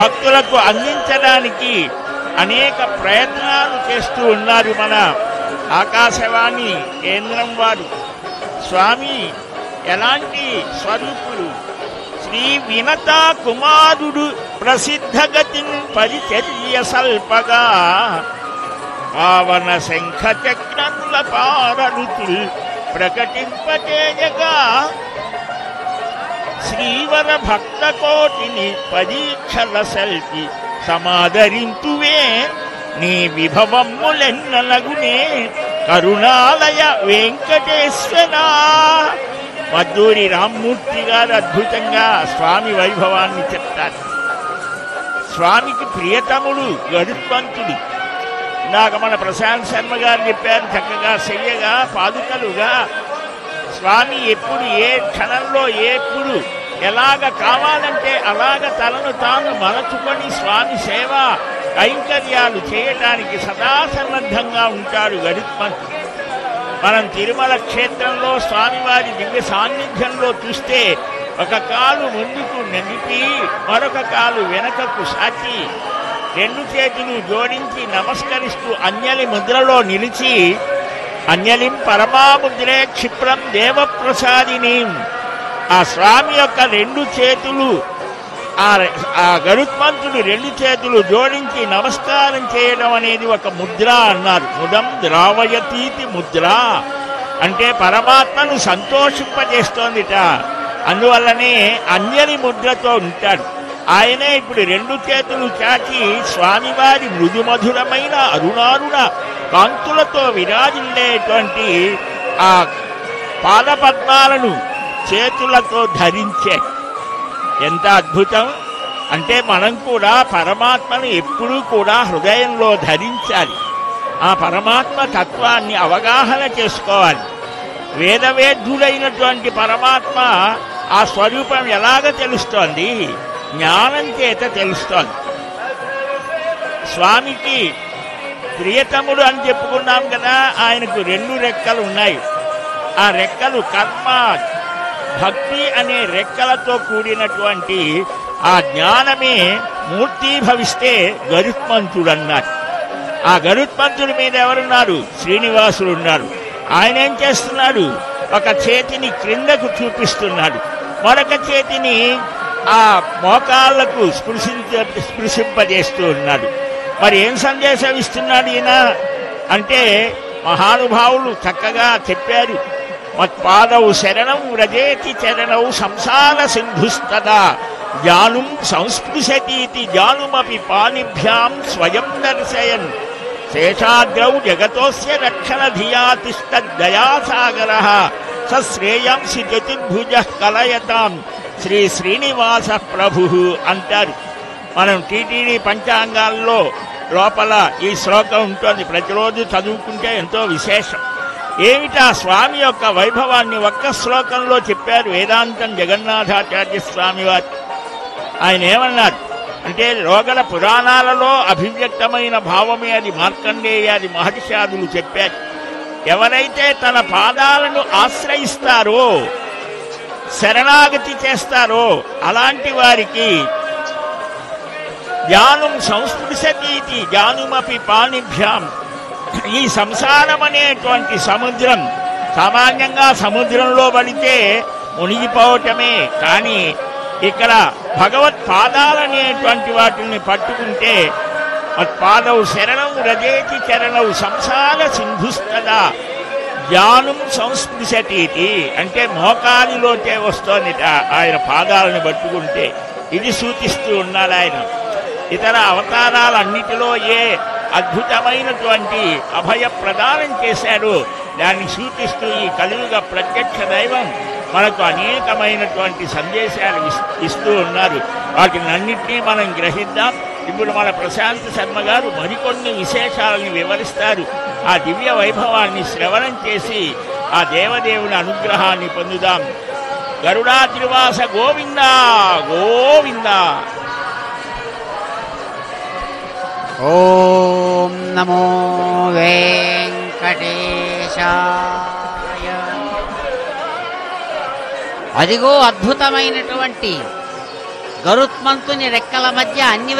భక్తులకు అందించడానికి అనేక ప్రయత్నాలు చేస్తూ ఉన్నారు మన ఆకాశవాణి కేంద్రం వారు స్వామి ఎలాంటి స్వరూపుడు శ్రీ వినత కుమారుడు ప్రసిద్ధగతి పరిచర్య సల్పగా పావన శంఖ చక్రముల పారరుతుల్ ప్రకటింపచేయగా శ్రీవర భక్త కోటిని పరీక్షల సెల్పి సమాదరింతువే నీ విభవమ్ములెన్నలగునే కరుణాలయ వెంకటేశ్వరా మద్దూరి రామ్మూర్తి గారు అద్భుతంగా స్వామి వైభవాన్ని చెప్తారు స్వామికి ప్రియతముడు గరుత్మంతుడు ఇందాక మన ప్రశాంత్ శర్మ గారు చెప్పారు చక్కగా చెయ్యగా పాదుకలుగా స్వామి ఎప్పుడు ఏ క్షణంలో ఎప్పుడు ఎలాగ కావాలంటే అలాగ తనను తాను మరచుకొని స్వామి సేవ కైంకర్యాలు చేయటానికి సదా సన్నద్ధంగా ఉంటాడు గరుత్మంతుడు మనం తిరుమల క్షేత్రంలో స్వామివారి దివ్య సాన్నిధ్యంలో చూస్తే ఒక కాలు ముందుకు నడిపి మరొక కాలు వెనకకు సాచి రెండు చేతులు జోడించి నమస్కరిస్తూ అంజలి ముద్రలో నిలిచి అంజలిం పరమాముద్రే క్షిప్రం దేవప్రసాదిని ఆ స్వామి యొక్క రెండు చేతులు ఆ ఆ గరుత్మంతుడు రెండు చేతులు జోడించి నమస్కారం చేయడం అనేది ఒక ముద్ర అన్నారు ముదం ద్రావయతీతి ముద్ర అంటే పరమాత్మను సంతోషింపజేస్తోందిట అందువల్లనే అంజలి ముద్రతో ఉంటాడు ఆయనే ఇప్పుడు రెండు చేతులు చాచి స్వామివారి మృదుమధురమైన అరుణారుణ కాంతులతో విరాజిల్లేటువంటి ఆ పాదపద్మాలను చేతులతో ధరించే ఎంత అద్భుతం అంటే మనం కూడా పరమాత్మను ఎప్పుడూ కూడా హృదయంలో ధరించాలి ఆ పరమాత్మ తత్వాన్ని అవగాహన చేసుకోవాలి వేదవేద్యుడైనటువంటి పరమాత్మ ఆ స్వరూపం ఎలాగ తెలుస్తోంది జ్ఞానం చేత తెలుస్తోంది స్వామికి ప్రియతముడు అని చెప్పుకున్నాం కదా ఆయనకు రెండు రెక్కలు ఉన్నాయి ఆ రెక్కలు కర్మ భక్తి అనే రెక్కలతో కూడినటువంటి ఆ జ్ఞానమే మూర్తీభవిస్తే గరుత్మంతుడు అన్నారు ఆ గరుత్మంతుడి మీద ఎవరున్నారు శ్రీనివాసుడు ఉన్నారు ఆయన ఏం చేస్తున్నాడు ఒక చేతిని క్రిందకు చూపిస్తున్నాడు మరొక చేతిని ఆ మోకాళ్లకు స్పృశించ స్పృశింపజేస్తూ ఉన్నాడు మరి ఏం సందేశం ఇస్తున్నాడు ఈయన అంటే మహానుభావులు చక్కగా చెప్పారు మత్పాదౌ శరణం వ్రజేతి చరణౌ సంసార సింధుస్తదా జానుం సంస్పృశతీతి జానుమపి పానిభ్యాం స్వయం దర్శయన్ శేషాగ్రౌ జగతోస్య రక్షణ ధియా తిష్టదయాసాగర స శ్రేయాంసి చతుర్భుజ కలయతాం శ్రీ శ్రీనివాస ప్రభు అంటారు మనం టీటీడీ పంచాంగాల్లో లోపల ఈ శ్లోకం ఉంటుంది ప్రతిరోజు చదువుకుంటే ఎంతో విశేషం ఏమిటా స్వామి యొక్క వైభవాన్ని ఒక్క శ్లోకంలో చెప్పారు వేదాంతం జగన్నాథాచార్య స్వామి వారు ఆయన ఏమన్నారు అంటే రోగల పురాణాలలో అభివ్యక్తమైన భావమే అది మార్కండేయాది మహర్షాదులు చెప్పారు ఎవరైతే తన పాదాలను ఆశ్రయిస్తారో శరణాగతి చేస్తారో అలాంటి వారికి జ్ఞానం సంస్పృశతీతి జ్ఞానుమపి పాణిభ్యాం ఈ సంసారం అనేటువంటి సముద్రం సామాన్యంగా సముద్రంలో పడితే మునిగిపోవటమే కానీ ఇక్కడ భగవత్ పాదాలనేటువంటి వాటిని పట్టుకుంటే మత్పాదవు శరణం రజేతి చరణవు సంసార సింధుస్తదా జ్ఞానం సంస్పృశతీతి అంటే మోకాలిలోకే వస్తోందిట ఆయన పాదాలను పట్టుకుంటే ఇది సూచిస్తూ ఉన్నాడు ఆయన ఇతర అవతారాలన్నిటిలో ఏ అద్భుతమైనటువంటి అభయ ప్రదానం చేశాడో దాన్ని సూచిస్తూ ఈ కలియుగ ప్రత్యక్ష దైవం మనకు అనేకమైనటువంటి సందేశాలు ఇస్- ఇస్తూ ఉన్నారు వాటిని అన్నింటినీ మనం గ్రహిద్దాం ఇప్పుడు మన ప్రశాంత్ శర్మ గారు మరికొన్ని విశేషాలను వివరిస్తారు ఆ దివ్య వైభవాన్ని శ్రవణం చేసి ఆ దేవదేవుని అనుగ్రహాన్ని పొందుదాం గరుడాద్రివాస గోవింద గోవింద ఓం నమో వెంకటేశాయ అదిగో అద్భుతమైనటువంటి గరుత్మంతుని రెక్కల మధ్య అన్ని